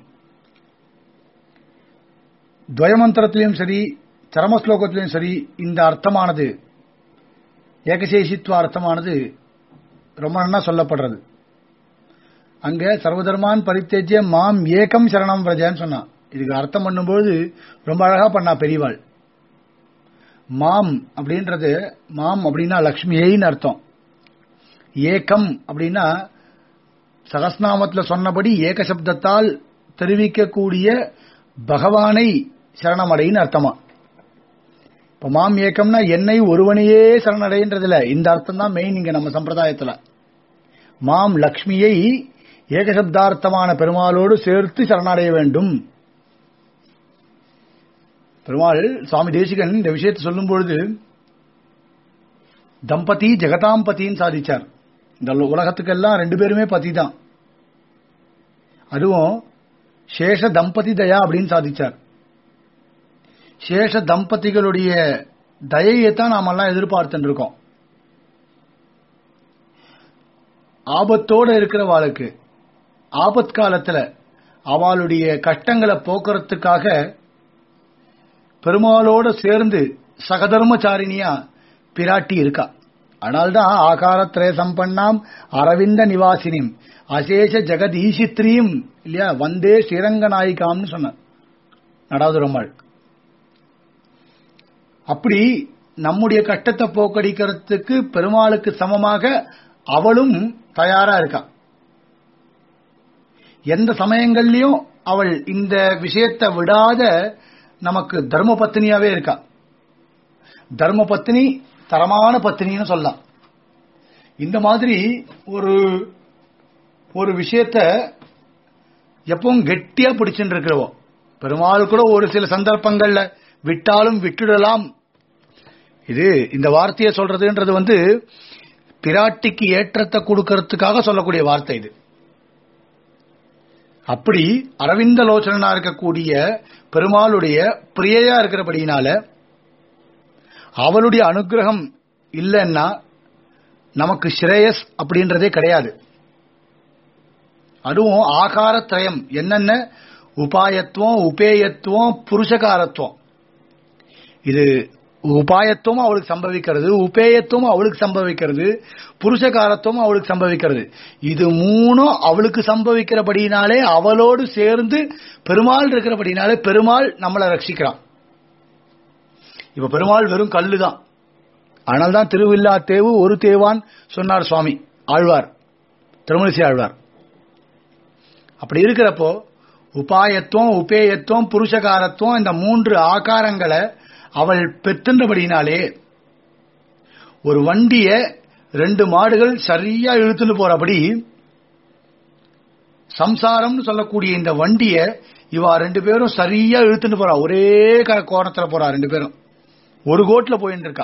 துவயமந்திரத்திலையும் சரி சரமஸ்லோகத்திலையும் சரி இந்த அர்த்தமானது ஏகசேஷித்துவ அர்த்தமானது ரொம்ப நன்னா சொல்லப்படுறது அங்க சர்வதர்மான் பரித்தேஜ்ய மாம் ஏகம் சரணம் பிரஜான்னு சொன்னான் இதுக்கு அர்த்தம் பண்ணும்போது ரொம்ப அழகா பண்ணா பெரியவாள் மாம் அப்படின்றது மாம் அப்படின்னா லக்ஷ்மியைன்னு அர்த்தம் ஏகம் அப்படின்னா சகஸ்நாமத்துல சொன்னபடி ஏக சப்தத்தால் தெரிவிக்கக்கூடிய பகவானை சரணமடைன்னு அர்த்தமா இப்ப மாம் ஏக்கம்னா என்னை ஒருவனையே சரணடைன்றதுல இந்த அர்த்தம் தான் மெயின் இங்க நம்ம சம்பிரதாயத்துல மாம் லக்ஷ்மியை ஏகசப்தார்த்தமான பெருமாளோடு சேர்த்து சரணடைய வேண்டும் பெருமாள் சுவாமி தேசிகன் இந்த விஷயத்தை சொல்லும் பொழுது தம்பதி ஜெகதாம் பதின்னு சாதிச்சார் இந்த உலகத்துக்கெல்லாம் ரெண்டு பேருமே பதி தான் அதுவும் சேஷ தம்பதி தயா அப்படின்னு சாதிச்சார் சேஷ தம்பதிகளுடைய தயையைத்தான் நாமெல்லாம் எதிர்பார்த்துட்டு இருக்கோம் ஆபத்தோட இருக்கிறவாளுக்கு ஆபத் காலத்துல அவளுடைய கஷ்டங்களை போக்குறதுக்காக பெருமாளோட சேர்ந்து சகதர்மச்சாரிணியா பிராட்டி இருக்கா அதனால்தான் ஆகாரத்திரய சம்பன்னாம் அரவிந்த நிவாசினிம் அசேஷ ஜெகதீசித்ரியும் இல்லையா வந்தே ஸ்ரீரங்க நாயிகாம்னு சொன்னார் நடாவது ரொம்பாள் அப்படி நம்முடைய கஷ்டத்தை போக்கடிக்கிறதுக்கு பெருமாளுக்கு சமமாக அவளும் தயாரா இருக்கா எந்த சமயங்கள்லயும் அவள் இந்த விஷயத்தை விடாத நமக்கு தர்ம பத்தினியாவே இருக்கா தர்ம பத்தினி தரமான பத்தினின்னு சொல்லலாம் இந்த மாதிரி ஒரு ஒரு விஷயத்த எப்பவும் கெட்டியா பிடிச்சுட்டு இருக்கிறவோ பெருமாள் கூட ஒரு சில சந்தர்ப்பங்கள்ல விட்டாலும் விட்டுடலாம் இது இந்த வார்த்தையை சொல்றதுன்றது வந்து பிராட்டிக்கு ஏற்றத்தை கொடுக்கறதுக்காக சொல்லக்கூடிய வார்த்தை இது அப்படி அரவிந்த லோச்சனா இருக்கக்கூடிய பெருமாளுடைய பிரியையா இருக்கிறபடியினால அவளுடைய அனுகிரகம் இல்லைன்னா நமக்கு ஸ்ரேயஸ் அப்படின்றதே கிடையாது அதுவும் ஆகாரத்ரயம் என்னென்ன உபாயத்துவம் உபேயத்துவம் புருஷகாரத்துவம் இது உபாயத்துவம் அவளுக்கு சம்பவிக்கிறது உபேயத்துவம் அவளுக்கு சம்பவிக்கிறது புருஷகாரத்துவம் அவளுக்கு சம்பவிக்கிறது இது மூணும் அவளுக்கு சம்பவிக்கிறபடினாலே அவளோடு சேர்ந்து பெருமாள் இருக்கிறபடினாலே பெருமாள் நம்மளை ரட்சிக்கிறான் இப்ப பெருமாள் வெறும் கல்லு தான் ஆனால் தான் திருவில்லா தேவு ஒரு தேவான் சொன்னார் சுவாமி ஆழ்வார் திருமணிசி ஆழ்வார் அப்படி இருக்கிறப்போ உபாயத்துவம் உபேயத்துவம் புருஷகாரத்துவம் இந்த மூன்று ஆகாரங்களை அவள் பெற்றுன்றபடினாலே ஒரு வண்டிய ரெண்டு மாடுகள் சரியா இழுத்துன்னு போறபடி சம்சாரம்னு சொல்லக்கூடிய இந்த வண்டிய இவா ரெண்டு பேரும் சரியா இழுத்துட்டு போறா ஒரே க- கோணத்துல போறா ரெண்டு பேரும் ஒரு கோட்ல போயிட்டு இருக்கா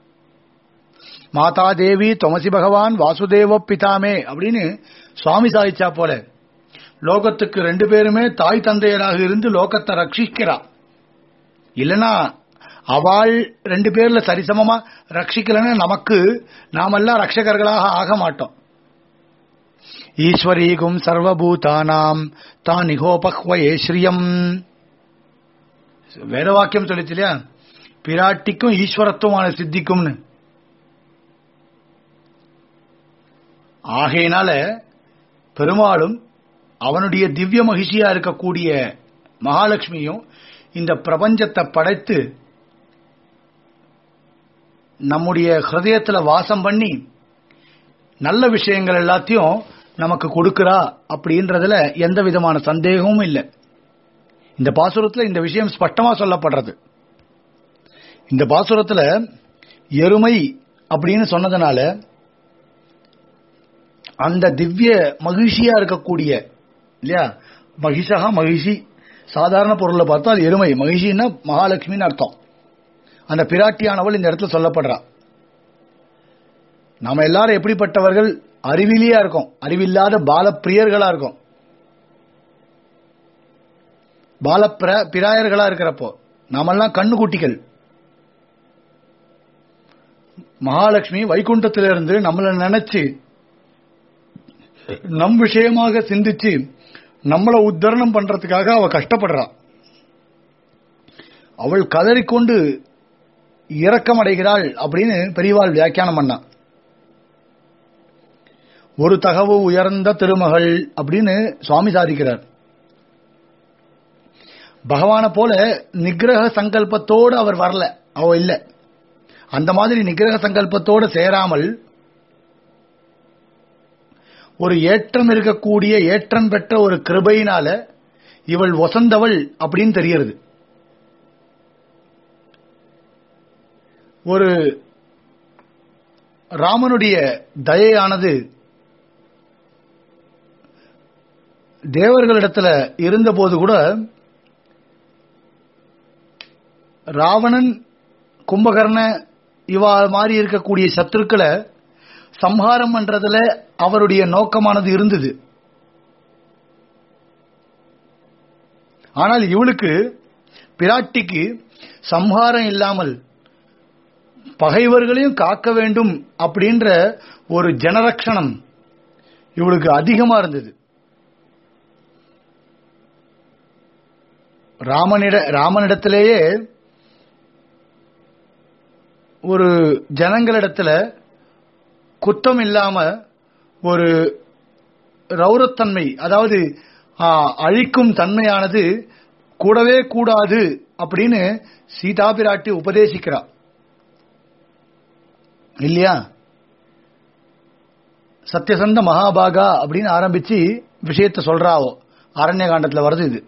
மாதா தேவி தொமசி பகவான் வாசுதேவ பிதாமே அப்படின்னு சுவாமி சாதிச்சா போல லோகத்துக்கு ரெண்டு பேருமே தாய் தந்தையராக இருந்து லோகத்தை ரட்சிக்கிறா இல்லனா அவள் ரெண்டு பேர்ல சரிசமமா ரட்சிக்கலன்னா நமக்கு நாமெல்லாம் ரட்சகர்களாக ஆக மாட்டோம் ஈஸ்வரீகும் சர்வபூதானாம் தான் நிகோபக்வயே ஸ்ரீயம் வேத வாக்கியம் சொல்லிச்சு இல்லையா பிராட்டிக்கும் ஈஸ்வரத்துவமான சித்திக்கும்னு ஆகையினால பெருமாளும் அவனுடைய திவ்ய மகிழ்ச்சியா இருக்கக்கூடிய மகாலட்சுமியும் இந்த பிரபஞ்சத்தை படைத்து நம்முடைய ஹிருதயத்துல வாசம் பண்ணி நல்ல விஷயங்கள் எல்லாத்தையும் நமக்கு கொடுக்கிறா அப்படின்றதுல எந்த விதமான சந்தேகமும் இல்லை இந்த பாசுரத்துல இந்த விஷயம் ஸ்பஷ்டமா சொல்லப்படுறது இந்த பாசுரத்துல எருமை அப்படின்னு சொன்னதுனால அந்த திவ்ய மகிழ்ச்சியா இருக்கக்கூடிய இல்லையா மகிஷா மகிழ்ச்சி சாதாரண பொருளை பார்த்தா அது எருமை மகிழ்ச்சின்னா மகாலட்சுமின்னு அர்த்தம் அந்த பிராட்டியானவள் இந்த இடத்துல சொல்லப்படுறா நாம எல்லாரும் எப்படிப்பட்டவர்கள் அறிவிலியா இருக்கோம் அறிவில்லாத பாலப்பிரியர்களா இருக்கும் பால பிராயர்களா இருக்கிறப்போ நாமெல்லாம் கண்ணுக்குட்டிகள் மகாலட்சுமி வைகுண்டத்திலிருந்து நம்மளை நினைச்சு நம் விஷயமாக சிந்திச்சு நம்மளை உத்தரணம் பண்றதுக்காக அவ கஷ்டப்படுறா அவள் கதறிக்கொண்டு இரக்கம் அடைகிறாள் அப்படின்னு பெரியவாள் வியாக்கியானம் பண்ணா ஒரு தகவு உயர்ந்த திருமகள் அப்படின்னு சுவாமி சாதிக்கிறார் பகவான போல நிகிரக சங்கல்பத்தோடு அவர் வரல அவ இல்ல அந்த மாதிரி நிகிரக சங்கல்பத்தோடு சேராமல் ஒரு ஏற்றம் இருக்கக்கூடிய ஏற்றம் பெற்ற ஒரு கிருபையினால இவள் வசந்தவள் அப்படின்னு தெரிகிறது ஒரு ராமனுடைய தயையானது தேவர்களிடத்துல இருந்தபோது கூட ராவணன் கும்பகர்ண இவா மாதிரி இருக்கக்கூடிய சத்துருக்களை சம்ஹாரம் பண்றதுல அவருடைய நோக்கமானது இருந்தது ஆனால் இவளுக்கு பிராட்டிக்கு சம்ஹாரம் இல்லாமல் பகைவர்களையும் காக்க வேண்டும் அப்படின்ற ஒரு ஜனரக்ஷணம் இவளுக்கு அதிகமா இருந்தது ராமனிட ராமனிடத்திலேயே ஒரு ஜனங்களிடத்துல குத்தம் இல்லாம ஒரு ரௌரத்தன்மை அதாவது ஆ, அழிக்கும் தன்மையானது கூடவே கூடாது அப்படின்னு சீதா பிராட்டி உபதேசிக்கிறார் இல்லையா சத்யசந்த மகாபாகா அப்படின்னு ஆரம்பிச்சு விஷயத்தை சொல்றாவோ அரண்ய காண்டத்துல வருது இது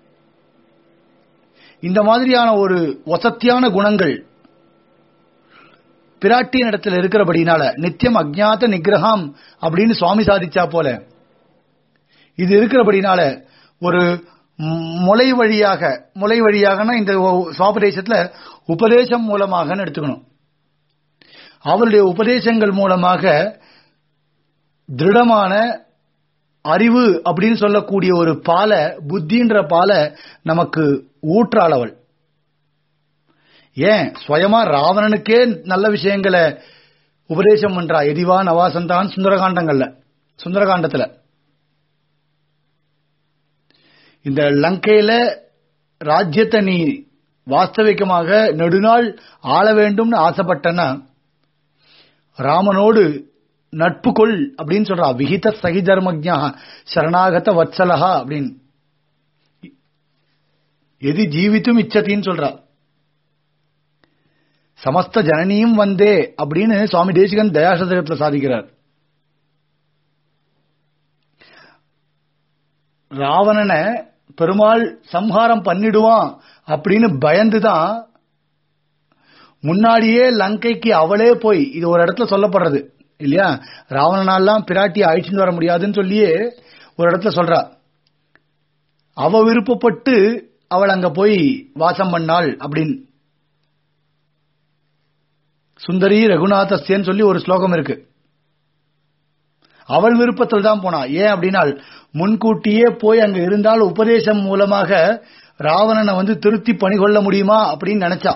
இந்த மாதிரியான ஒரு வசத்தியான குணங்கள் பிராட்டியின் இடத்துல இருக்கிறபடினால நித்தியம் அஜ்ஞாத நிகிரகம் அப்படின்னு சுவாமி சாதிச்சா போல இது இருக்கிறபடினால ஒரு முளை வழியாக முளை வழியாகனா இந்த சுவாபதேசத்துல உபதேசம் மூலமாக எடுத்துக்கணும் அவருடைய உபதேசங்கள் மூலமாக திருடமான அறிவு அப்படின்னு சொல்லக்கூடிய ஒரு பால புத்தின்ற பால நமக்கு ஊற்றாளவள் ஏன் சுயமா ராவணனுக்கே நல்ல விஷயங்களை உபதேசம் பண்றா எதிவா நவாசந்தான் சுந்தரகாண்டங்கள்ல சுந்தரகாண்டத்துல இந்த லங்கையில ராஜ்யத்தை நீ வாஸ்தவிகமாக நெடுநாள் ஆள வேண்டும்னு ஆசைப்பட்டனா ராமனோடு நட்பு கொள் அப்படின்னு சொல்றா விகித சகி தர்மஜா சரணாகத வத்சலஹா அப்படின்னு எது ஜீவித்தும் இச்சத்தின்னு சொல்றா சமஸ்த ஜனனியும் வந்தே அப்படின்னு சுவாமி தேசிகன் தயாசதகத்துல சாதிக்கிறார் ராவணனை பெருமாள் சம்ஹாரம் பண்ணிடுவான் அப்படின்னு பயந்துதான் முன்னாடியே லங்கைக்கு அவளே போய் இது ஒரு இடத்துல சொல்லப்படுறது இல்லையா ராவணனாலாம் பிராட்டியை அழிச்சுட்டு வர முடியாதுன்னு சொல்லியே ஒரு இடத்துல சொல்றா அவ விருப்பப்பட்டு அவள் அங்க போய் வாசம் பண்ணாள் அப்படின்னு சுந்தரி ரகுநாதஸ்யன்னு சொல்லி ஒரு ஸ்லோகம் இருக்கு அவள் விருப்பத்தில் தான் போனா ஏன் அப்படின்னா முன்கூட்டியே போய் அங்க இருந்தால் உபதேசம் மூலமாக ராவணனை வந்து திருத்தி பணிகொள்ள முடியுமா அப்படின்னு நினைச்சா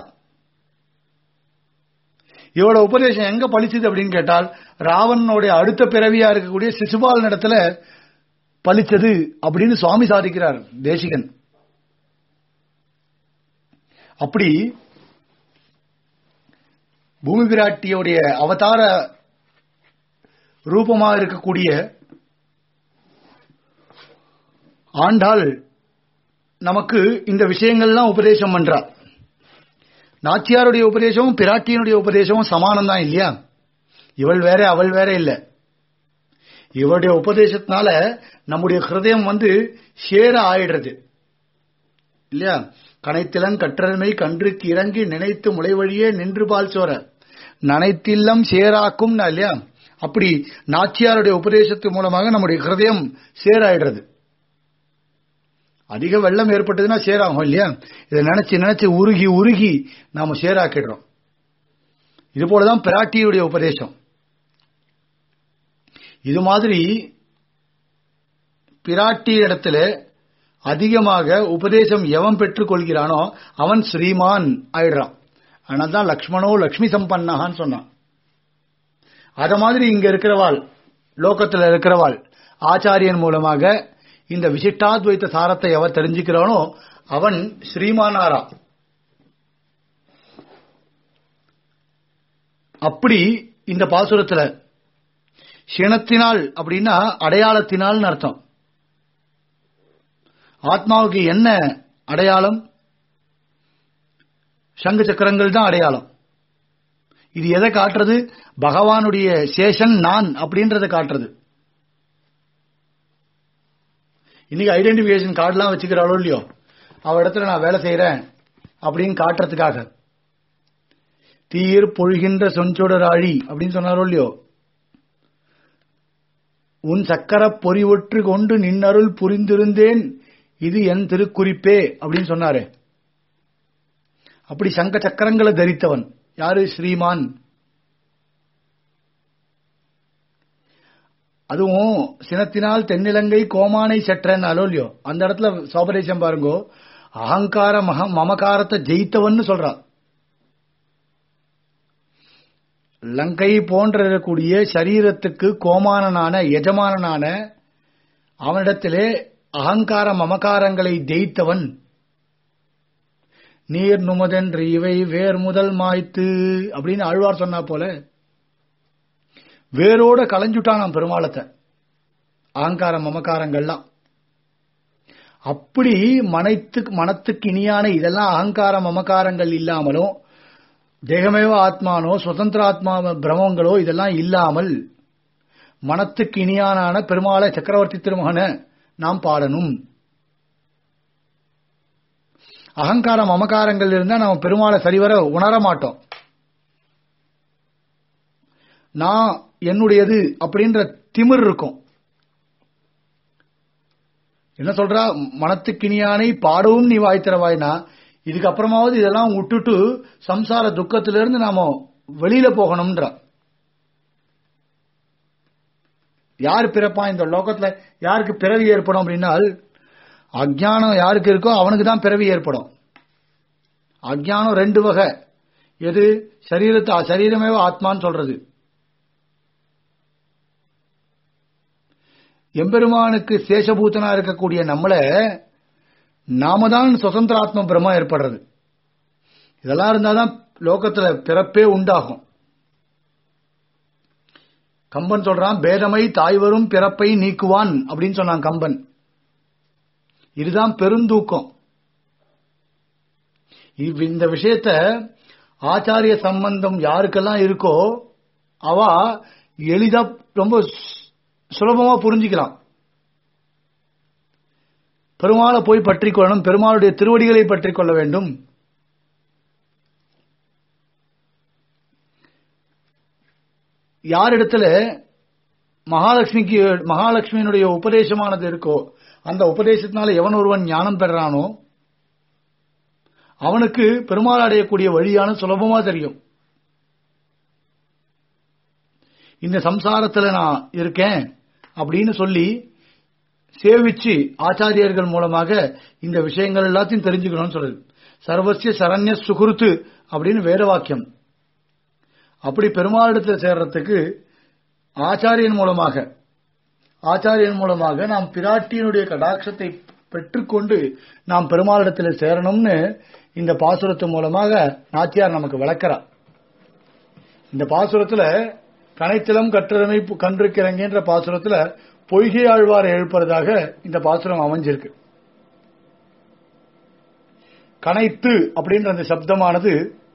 இவளோட உபதேசம் எங்க பழிச்சது அப்படின்னு கேட்டால் ராவணனுடைய அடுத்த பிறவியா இருக்கக்கூடிய சிசுபால் இடத்துல பலிச்சது அப்படின்னு சுவாமி சாதிக்கிறார் தேசிகன் அப்படி பூமி பிராட்டியுடைய அவதார ரூபமா இருக்கக்கூடிய ஆண்டாள் நமக்கு இந்த விஷயங்கள்லாம் உபதேசம் பண்றா நாச்சியாருடைய உபதேசமும் பிராட்டியனுடைய உபதேசமும் சமானம் தான் இல்லையா இவள் வேற அவள் வேற இல்ல இவருடைய உபதேசத்தினால நம்முடைய ஹிருதயம் வந்து சேர ஆயிடுறது இல்லையா கனைத்திலங் கற்றமை கன்றுக்கு இறங்கி நினைத்து முளை வழியே நின்று பால் சோர நனைத்தில்லம் சேராக்கும் இல்லையா அப்படி நாச்சியாருடைய உபதேசத்து மூலமாக நம்முடைய ஹிருதயம் சேராயிடுறது அதிக வெள்ளம் ஏற்பட்டதுன்னா சேராகும் இல்லையா இதை நினைச்சு நினைச்சு உருகி உருகி நாம சேராக்கிடுறோம் இது போலதான் பிராட்டியுடைய உபதேசம் இது மாதிரி பிராட்டி இடத்துல அதிகமாக உபதேசம் எவன் பெற்றுக் கொள்கிறானோ அவன் ஸ்ரீமான் ஆயிடுறான் அதனால தான் லக்ஷ்மணோ லக்ஷ்மி சம்பன்னான்னு சொன்னான் அத மாதிரி இங்க இருக்கிறவாள் லோகத்துல இருக்கிறவாள் ஆச்சாரியன் மூலமாக இந்த விசிஷ்டாத்வைத்த சாரத்தை எவர் தெரிஞ்சுக்கிறானோ அவன் ஸ்ரீமானாரா அப்படி இந்த பாசுரத்துல சினத்தினால் அப்படின்னா அடையாளத்தினால்னு அர்த்தம் ஆத்மாவுக்கு என்ன அடையாளம் சங்கு சக்கரங்கள் தான் அடையாளம் இது எதை காட்டுறது பகவானுடைய சேஷன் நான் அப்படின்றத காட்டுறது இன்னைக்கு ஐடென்டிபிகேஷன் கார்டுலாம் வச்சுக்கிறாளோ இல்லையோ அவ இடத்துல நான் வேலை செய்யறேன் அப்படின்னு காட்டுறதுக்காக தீர் பொழுகின்ற சொஞ்சொடராழி அப்படின்னு சொன்னாரோ இல்லையோ உன் சக்கர பொறிவொற்று கொண்டு நின்னருள் புரிந்திருந்தேன் இது என் திருக்குறிப்பே அப்படின்னு சொன்னாரு அப்படி சங்க சக்கரங்களை தரித்தவன் யாரு ஸ்ரீமான் அதுவும் சினத்தினால் தென்னிலங்கை கோமானை செற்றன்னாலோ இல்லையோ அந்த இடத்துல சோபரேஷன் பாருங்கோ அகங்கார மக மமகாரத்தை ஜெயித்தவன் சொல்றான் லங்கை போன்ற இருக்கக்கூடிய சரீரத்துக்கு கோமானனான எஜமானனான அவனிடத்திலே அகங்கார மமகாரங்களை ஜெயித்தவன் நீர் நுமதென்று இவை வேர் முதல் மாய்த்து அப்படின்னு ஆழ்வார் சொன்னா போல வேரோட களைஞ்சுட்டான் பெருமாளத்தை அகங்கார மமகாரங்கள்லாம் அப்படி மனத்துக்கு மனத்துக்கு இனியான இதெல்லாம் அகங்கார மமகாரங்கள் இல்லாமலும் தேகமேவ ஆத்மானோ சுதந்திர ஆத்மா பிரமங்களோ இதெல்லாம் இல்லாமல் மனத்துக்கு இனியானான பெருமாளை சக்கரவர்த்தி திருமகன நாம் பாடணும் அகங்காரம் மமகாரங்கள் இருந்தா நம்ம பெருமாளை சரிவர உணர மாட்டோம் நான் என்னுடையது அப்படின்ற திமிர் இருக்கும் என்ன சொல்றா மனத்துக்கினியானை பாடவும் நீ வாய் திறவாய்னா இதுக்கப்புறமாவது இதெல்லாம் விட்டுட்டு சம்சார துக்கத்திலிருந்து நாம வெளியில போகணும்ன்றா யார் பிறப்பான் இந்த லோகத்துல யாருக்கு பிறவி ஏற்படும் அப்படின்னால் அஜ்ஞானம் யாருக்கு இருக்கோ அவனுக்கு தான் பிறவி ஏற்படும் அஜ்ஞானம் ரெண்டு வகை எது சரீரத்தை சரீரமே ஆத்மான்னு சொல்றது எம்பெருமானுக்கு சேஷபூத்தனா இருக்கக்கூடிய நம்மள நாம தான் சுதந்திர ஆத்ம பிரம்மா ஏற்படுறது இதெல்லாம் இருந்தாதான் லோகத்துல பிறப்பே உண்டாகும் கம்பன் சொல்றான் பேதமை தாய்வரும் பிறப்பை நீக்குவான் அப்படின்னு சொன்னான் கம்பன் இதுதான் பெருந்தூக்கம் இவ்- இந்த விஷயத்த ஆச்சாரிய சம்பந்தம் யாருக்கெல்லாம் இருக்கோ அவ எளிதா ரொம்ப சு- சுலபமா புரிஞ்சுக்கலாம் பெருமாளை போய் பற்றிக் கொள்ளணும் பெருமாளுடைய திருவடிகளை பற்றிக் கொள்ள வேண்டும் யாரிடத்துல மகாலட்சுமிக்கு மகாலட்சுமியினுடைய உபதேசமானது இருக்கோ அந்த உபதேசத்தினால எவன் ஒருவன் ஞானம் பெறானோ அவனுக்கு பெருமாள் அடையக்கூடிய வழியான சுலபமா தெரியும் இந்த சம்சாரத்துல நான் இருக்கேன் அப்படின்னு சொல்லி சேவிச்சு ஆச்சாரியர்கள் மூலமாக இந்த விஷயங்கள் எல்லாத்தையும் தெரிஞ்சுக்கணும்னு சொல்றது சர்வசிய சரண்ய சுகுருத்து அப்படின்னு வேத வாக்கியம் அப்படி பெருமாளிடத்தில் சேர்றதுக்கு ஆச்சாரியன் மூலமாக ஆச்சாரியன் மூலமாக நாம் பிராட்டியினுடைய கடாட்சத்தை பெற்றுக்கொண்டு நாம் பெருமாளிடத்தில் சேரணும்னு இந்த பாசுரத்து மூலமாக நாச்சியார் நமக்கு விளக்கிறார் இந்த பாசுரத்துல கனைத்திலம் கற்றமை கன்றுக்கிறங்கன்ற பாசுரத்துல பொய்கை ஆழ்வாரை எழுப்புறதாக இந்த பாசுரம் அமைஞ்சிருக்கு கனைத்து அப்படின்ற அந்த சப்தமானது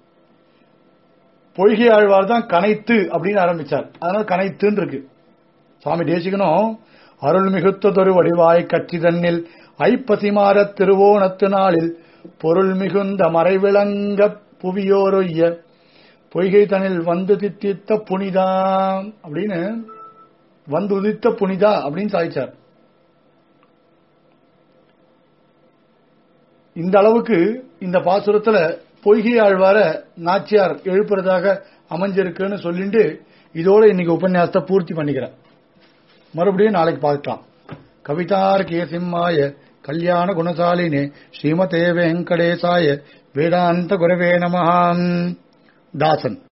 பொய்கை ஆழ்வார் தான் கனைத்து அப்படின்னு ஆரம்பிச்சார் அதனால கனைத்துன்னு இருக்கு சுவாமி தேசிகனும் அருள் மிகுத்ததொரு வடிவாய் கற்றிதன்னில் ஐப்பசிமார திருவோணத்து நாளில் பொருள் மிகுந்த மறைவிளங்க புவியோரொய்ய பொய்கை தனில் வந்து தித்தித்த புனிதாம் அப்படின்னு வந்து உதித்த புனிதா அப்படின்னு சாதிச்சார் இந்த அளவுக்கு இந்த பாசுரத்துல பொய்கை ஆழ்வார நாச்சியார் எழுப்புறதாக அமைஞ்சிருக்குன்னு சொல்லிட்டு இதோட இன்னைக்கு உபன்யாசத்தை பூர்த்தி பண்ணிக்கிறேன் மறுபடியும் நாளைக்கு பார்க்கலாம் கவிதார்க்கிய சிம்மாய கல்யாண குணசாலினே ஸ்ரீமதே வெங்கடேசாய வேதாந்த குரவே நமஹாம் தாசன்